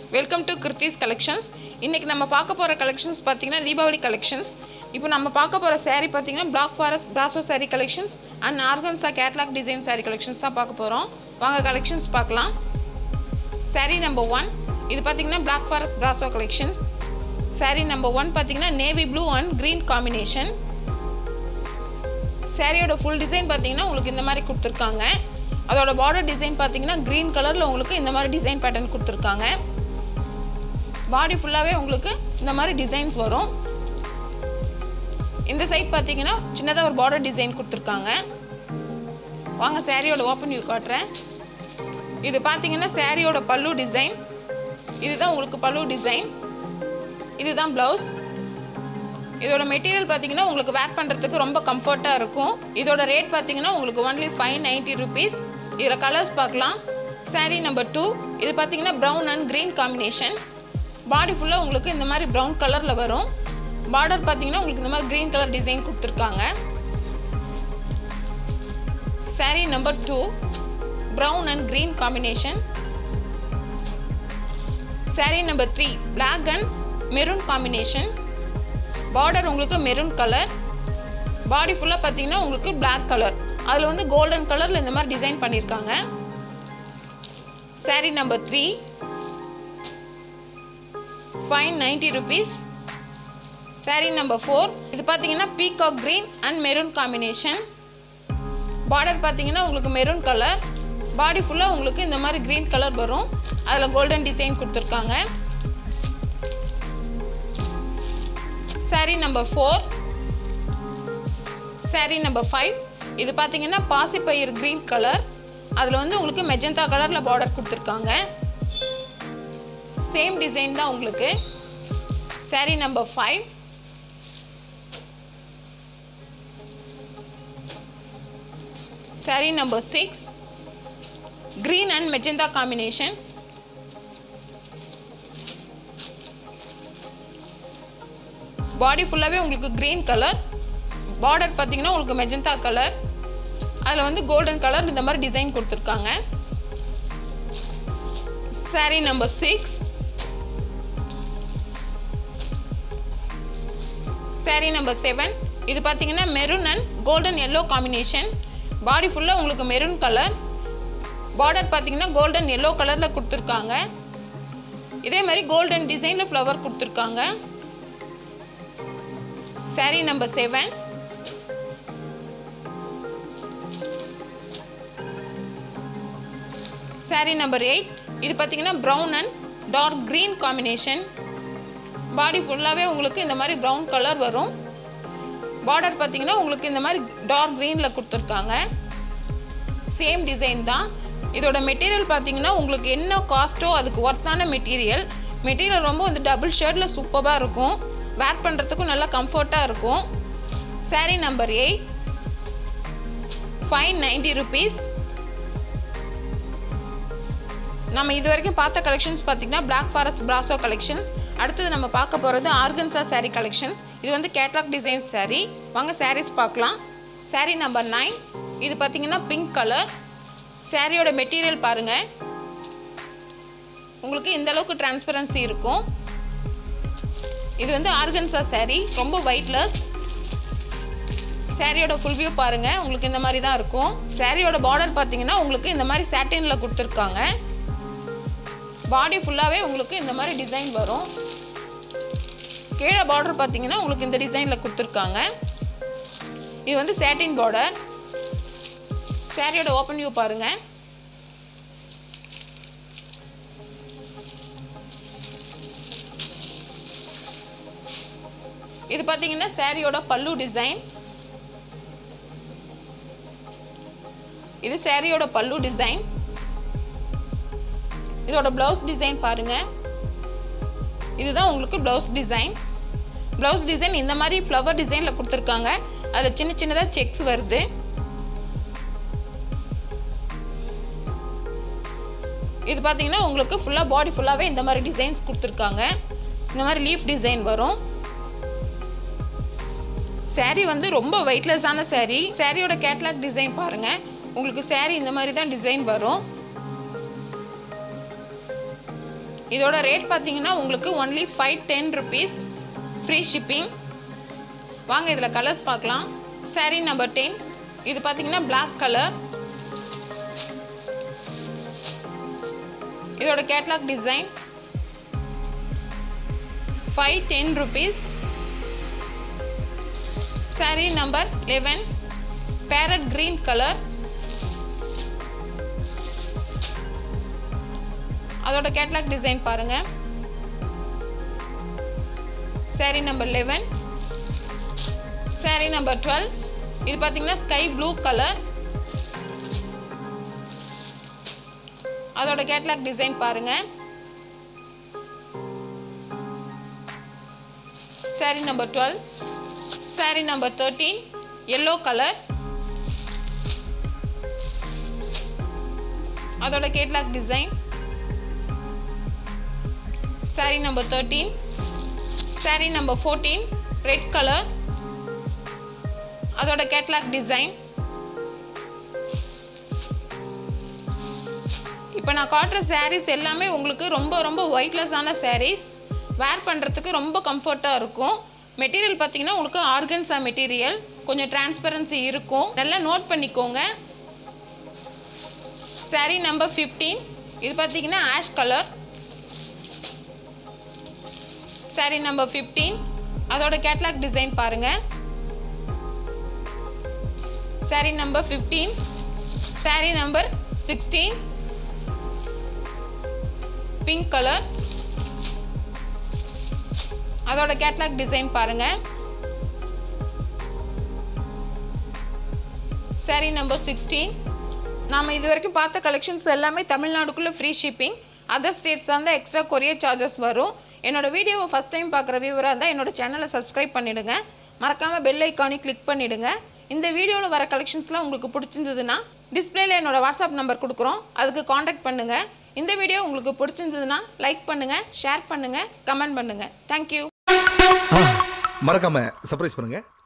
welcome to கிருத்திஸ் collections இன்றைக்கி நம்ம பார்க்க போகிற கலெக்ஷன்ஸ் பார்த்தீங்கன்னா தீபாவளி கலெக்ஷன்ஸ் இப்போ நம்ம பார்க்க போகிற saree பார்த்தீங்கன்னா பிளாக் ஃபாரஸ்ட் பிராசோ saree collections and organza catalogue design saree collections தான் பார்க்க போகிறோம் வாங்க கலெக்ஷன்ஸ் பார்க்கலாம் saree நம்பர் ஒன் இது பார்த்தீங்கன்னா பிளாக் ஃபாரஸ்ட் பிராசோ கலெக்ஷன்ஸ் saree நம்பர் ஒன் பார்த்தீங்கன்னா navy blue and green combination சாரியோட ஃபுல் டிசைன் பார்த்தீங்கன்னா உங்களுக்கு இந்த மாதிரி கொடுத்துருக்காங்க அதோட பார்டர் டிசைன் பார்த்தீங்கன்னா க்ரீன் கலரில் உங்களுக்கு இந்த மாதிரி டிசைன் பேட்டர்ன் கொடுத்துருக்காங்க பாடி ஃபுல்லாகவே உங்களுக்கு இந்த மாதிரி டிசைன்ஸ் வரும் இந்த சைட் பார்த்தீங்கன்னா சின்னதாக ஒரு பார்டர் டிசைன் கொடுத்துருக்காங்க வாங்க சாரியோட ஓப்பன் வியூ காட்டுறேன் இது பார்த்தீங்கன்னா சாரியோட பல்லு டிசைன் இதுதான் உங்களுக்கு பல்லு டிசைன் இதுதான் ப்ளவுஸ் இதோட மெட்டீரியல் பார்த்தீங்கன்னா உங்களுக்கு வேர் பண்ணுறதுக்கு ரொம்ப கம்ஃபர்ட்டாக இருக்கும் இதோட ரேட் பார்த்தீங்கன்னா உங்களுக்கு ஒன்லி ஃபைவ் நைன்ட்டி ருபீஸ் இதில் கலர்ஸ் பார்க்கலாம் saree நம்பர் டூ இது பார்த்தீங்கன்னா brown and green combination body ஃபுல்லாக உங்களுக்கு இந்த மாதிரி ப்ரௌன் கலரில் வரும் பார்டர் பார்த்தீங்கன்னா உங்களுக்கு இந்த மாதிரி க்ரீன் கலர் டிசைன் கொடுத்துருக்காங்க saree number two brown and green combination saree number three black and maroon combination border உங்களுக்கு மெரூன் கலர் பாடி ஃபுல்லாக பார்த்தீங்கன்னா உங்களுக்கு Black கலர் அதில் வந்து கோல்டன் கலரில் இந்த மாதிரி டிசைன் பண்ணியிருக்காங்க saree number three five ninety rupees saree number four இது பார்த்தீங்கன்னா peacock green and maroon combination border பார்த்தீங்கன்னா உங்களுக்கு மெரூன் கலர் பாடி ஃபுல்லாக உங்களுக்கு இந்த மாதிரி க்ரீன் கலர் வரும் அதில் கோல்டன் டிசைன் கொடுத்துருக்காங்க saree number four saree number five இது பார்த்தீங்கன்னா பாசிப்பயிர் க்ரீன் கலர் அதில் வந்து உங்களுக்கு மெஜந்தா கலரில் பார்டர் கொடுத்துருக்காங்க சேம் டிசைன் தான் உங்களுக்கு saree number five saree number six green and magenta combination body ஃபுல்லாகவே உங்களுக்கு க்ரீன் கலர் பார்டர் பார்த்தீங்கன்னா உங்களுக்கு மெஜந்தா கலர் அதில் வந்து கோல்டன் கலர் இந்த மாதிரி டிசைன் கொடுத்துருக்காங்க saree number six saree number seven இது பார்த்தீங்கன்னா maroon and golden yellow combination body ஃபுல்லாக உங்களுக்கு மெரூன் கலர் பார்டர் பார்த்தீங்கன்னா கோல்டன் எல்லோ கலரில் கொடுத்துருக்காங்க இதே மாதிரி கோல்டன் டிசைனில் ஃப்ளவர் கொடுத்துருக்காங்க saree number seven saree number eight இது பார்த்தீங்கன்னா brown and dark green combination body ஃபுல்லாகவே உங்களுக்கு இந்த மாதிரி ப்ரௌன் கலர் வரும் பார்டர் பார்த்தீங்கன்னா உங்களுக்கு இந்த மாதிரி டார்க் க்ரீனில் கொடுத்துருக்காங்க சேம் டிசைன் தான் இதோட மெட்டீரியல் பார்த்தீங்கன்னா உங்களுக்கு என்ன காஸ்ட்டோ அதுக்கு ஒர்த்தான மெட்டீரியல் மெட்டீரியல் ரொம்ப வந்து டபுள் ஷேர்டில் சூப்பராக இருக்கும் வேர் பண்ணுறதுக்கும் நல்லா கம்ஃபர்ட்டாக இருக்கும் saree number eight five ninety rupees நம்ம இது வரைக்கும் பார்த்த கலெக்ஷன்ஸ் பார்த்தீங்கன்னா பிளாக் ஃபாரஸ்ட் பிராசோ கலெக்ஷன்ஸ் அடுத்தது நம்ம பார்க்க போகிறது ஆர்கன்சா saree கலெக்ஷன்ஸ் இது வந்து கேட்லாக் டிசைன் saree வாங்க sarees பார்க்கலாம் saree நம்பர் நைன் இது பார்த்தீங்கன்னா பிங்க் கலர் சாரியோட மெட்டீரியல் பாருங்கள் உங்களுக்கு இந்த அளவுக்கு டிரான்ஸ்பரன்சி இருக்கும் இது வந்து ஆர்கன்சா saree ரொம்ப வெயிட்லெஸ் சாரியோட ஃபுல் வியூ பாருங்கள் உங்களுக்கு இந்த மாதிரி தான் இருக்கும் சாரியோட பார்டர் பார்த்தீங்கன்னா உங்களுக்கு இந்த மாதிரி சாட்டினில் கொடுத்துருக்காங்க பாடி ஃபுல்லாகவே உங்களுக்கு இந்த மாதிரி டிசைன் வரும் கீழே பார்டர் பார்த்தீங்கன்னா உங்களுக்கு இந்த டிசைனில் கொடுத்துருக்காங்க இது வந்து சாட்டின் பார்டர் சாரியோட ஓப்பன் வியூ பாருங்கள் இது பார்த்தீங்கன்னா சாரியோட பல்லு டிசைன் இது சாரியோட பல்லு டிசைன் இதோட ப்ளவுஸ் டிசைன் பாருங்க இதுதான் உங்களுக்கு ப்ளவுஸ் டிசைன் ப்ளவுஸ் டிசைன் இந்த மாதிரி ஃப்ளவர் டிசைனில் கொடுத்துருக்காங்க அதில் சின்ன சின்னதாக செக்ஸ் வருது இது பார்த்தீங்கன்னா உங்களுக்கு ஃபுல்லாக பாடி ஃபுல்லாகவே இந்த மாதிரி டிசைன்ஸ் கொடுத்துருக்காங்க இந்த மாதிரி லீஃப் டிசைன் வரும் saree வந்து ரொம்ப வெயிட்லெஸ்ஸான saree சாரியோட கேட்லாக் டிசைன் பாருங்கள் உங்களுக்கு saree இந்த மாதிரி தான் டிசைன் வரும் இதோட ரேட் பார்த்தீங்கன்னா உங்களுக்கு only five ten rupees free shipping வாங்க இதில் கலர்ஸ் பார்க்கலாம் saree நம்பர் டென் இது பார்த்தீங்கன்னா Black கலர் இதோட catalogue design five ten rupees saree number eleven parrot green colour அதோட கேட்லாக் டிசைன் பாருங்க saree number eleven saree number twelve இது பார்த்தீங்கன்னா ஸ்கை ப்ளூ கலர் அதோட கேட்லாக் டிசைன் பாருங்க saree number twelve saree number thirteen yellow colour அதோட catalogue design saree number thirteen saree number fourteen red colour அதோட catalogue design இப்போ நான் காட்டுற sarees எல்லாமே உங்களுக்கு ரொம்ப ரொம்ப ஒயிட்லெஸ்ஸான sarees வேர் பண்ணுறதுக்கு ரொம்ப கம்ஃபர்ட்டாக இருக்கும் மெட்டீரியல் பார்த்தீங்கன்னா உங்களுக்கு ஆர்கன்ஸா மெட்டீரியல் கொஞ்சம் டிரான்ஸ்பரன்சி இருக்கும் நல்லா நோட் பண்ணிக்கோங்க saree நம்பர் ஃபிஃப்டீன் இது பார்த்தீங்கன்னா ash colour saree number fifteen அதோட கேட்லாக் டிசைன் பாருங்கள் saree number fifteen saree number sixteen pink colour அதோட கேட்லாக் டிசைன் பாருங்க saree நம்பர் சிக்ஸ்டீன் நாம் இது வரைக்கும் பார்த்த கலெக்ஷன்ஸ் எல்லாமே தமிழ்நாடுக்குள்ளே ஃப்ரீ ஷிப்பிங் அதர் ஸ்டேட்ஸாக இருந்தால் எக்ஸ்ட்ரா கொரியர் சார்ஜஸ் வரும் என்னோட வீடியோவை ஃபஸ்ட் டைம் பார்க்குற வியூவராக இருந்தால் என்னோட சேனலை சப்ஸ்கிரைப் பண்ணிவிடுங்க மறக்காமல் பெல் ஐக்கானி கிளிக் பண்ணிவிடுங்க இந்த வீடியோவில் வர கலெக்ஷன்ஸ்லாம் உங்களுக்கு பிடிச்சிருந்ததுன்னா டிஸ்பிளேல என்னோட வாட்ஸ்அப் நம்பர் கொடுக்குறோம் அதுக்கு காண்டாக்ட் பண்ணுங்கள் இந்த வீடியோ உங்களுக்கு பிடிச்சிருந்ததுன்னா லைக் பண்ணுங்கள் ஷேர் பண்ணுங்கள் கமெண்ட் பண்ணுங்கள் தேங்க்யூ மறக்காம சர்ப்ரைஸ் பண்ணுங்க